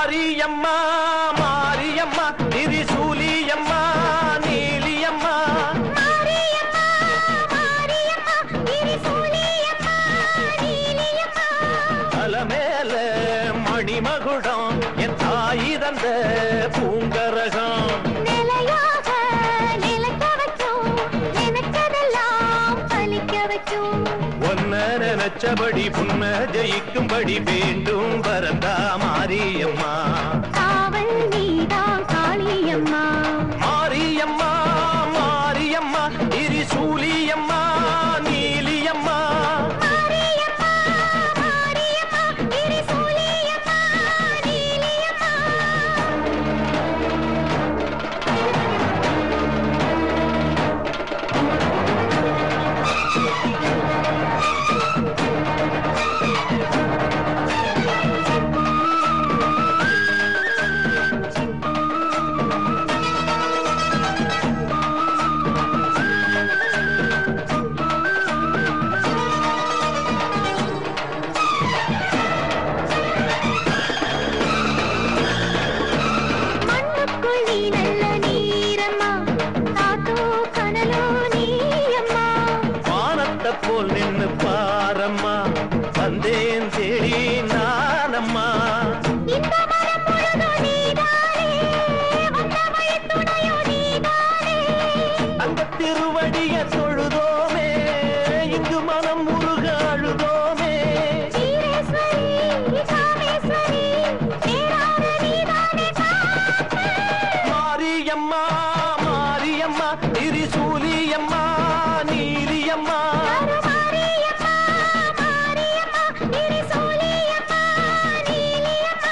மாரியம்மா மாரியம்மா திரிசூலியம்மா நீலியம்மா மாரியம்மா மாரியம்மா திரிசூலியம்மா நீலியம்மா அலமேல மணிமகுடம் என் தாய் தந்த பூங்கரகம் நிலையாக நிலைக்க வச்சோம் நினைச்சதெல்லாம் பலிக்க வச்சோம் ஒன்ன நினைச்சபடி புன்ன ஜெயிக்கும்படி வேண்டும் வரந்தா மாரியம்மா காவல் நீதான் காளியம்மா மாரியம்மா மாரியம்மா திரிசூலியம்மா நீலியம்மா மாரியம்மா மாரியம்மா திரிசூலியம்மா நீலியம்மா மண்ணுக்குள் நீ நல்ல நீரம்மா காத்தோ கனலோ நீயம்மா வானத்தை போல் நின்னு பாரம்மா வந்தேன் தேடி நானம்மா இந்த மரம் முழுதும் நீதானே வந்த வழித்துணையோ நீதானே அந்த திருவடிய தொழுதோமே இங்கு மனம் முருக அழுதோமே சீரேஸ்வரி காமேஸ்வரி பேரான நீதானே காப்பு மாரியம்மா மாரியம்மா திரிசூலியம்மா நீலியம்மா மாரியம்மா மாரியம்மா திரிசூலியம்மா நீலியம்மா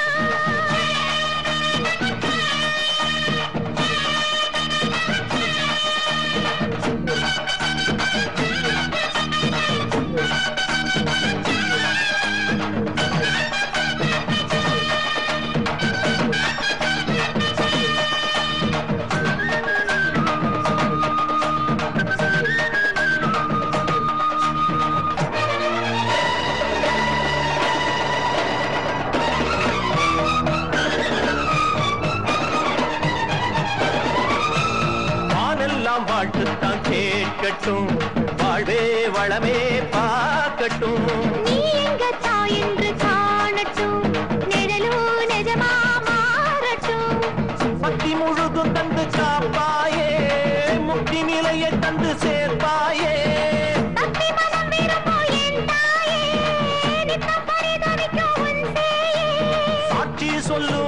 வானெல்லாம் வாழ்த்துத்தான் கேட்கட்டும் வாழ்வே வளமே பார்க்கட்டும் நீ எங்க தாய் என்று காணட்டும் நிழலோ நிஜமா மாறட்டும் பக்தி முழுதும் தந்து காப்பாயே முக்தி நிலையை தந்து சேர்ப்பாயே பக்தி மனம் விரும்போ என் தாயே நித்தம் பரிதவிக்கும் உன் சேயே சாட்சி சொல்லும்